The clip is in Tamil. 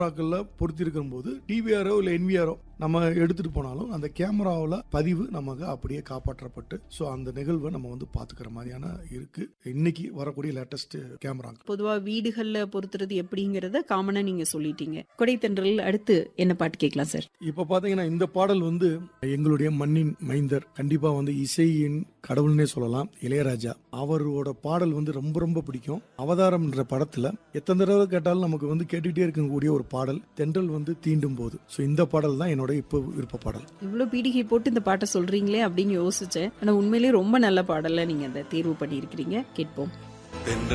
கேமராக்கள்ல பொருத்திருக்கும் போது டிவிஆரோ இல்லை என்விஆரோ நம்ம எடுத்துட்டு போனாலும் அந்த கேமராவில் பதிவு நமக்கு அப்படியே காப்பாற்றப்பட்டு ஸோ அந்த நிகழ்வை நம்ம வந்து பார்த்துக்கிற மாதிரியான இருக்கு இன்னைக்கு வரக்கூடிய லேட்டஸ்ட் கேமரா பொதுவா வீடுகள்ல பொறுத்துறது எப்படிங்கறத காமனா நீங்க சொல்லிட்டீங்க கொடைத்தன்றல் அடுத்து என்ன பாட்டு கேட்கலாம் சார் இப்போ பார்த்தீங்கன்னா இந்த பாடல் வந்து எங்களுடைய மண்ணின் மைந்தர் கண்டிப்பாக வந்து இசையின் கடவுள்னே சொல்லலாம் இளையராஜா அவரோட பாடல் வந்து ரொம்ப ரொம்ப பிடிக்கும் அவதாரம்ன்ற படத்துல எத்தனை தடவை கேட்டாலும் நமக்கு வந்து கேட்டுக்கிட்டே இருக்கக்கூடிய ஒரு பாடல் தென்றல் வந்து தீண்டும் போது ஸோ இந்த பாடல் தான் என்னோட இப்போ விருப்ப பாடல் இவ்வளவு பீடிகை போட்டு இந்த பாட்டை சொல்றீங்களே அப்படின்னு யோசிச்சேன் ஆனா உண்மையிலேயே ரொம்ப நல்ல பாடல்ல நீங்க அந்த தேர்வு பண்ணியிருக்கிறீங்க கேட்போம்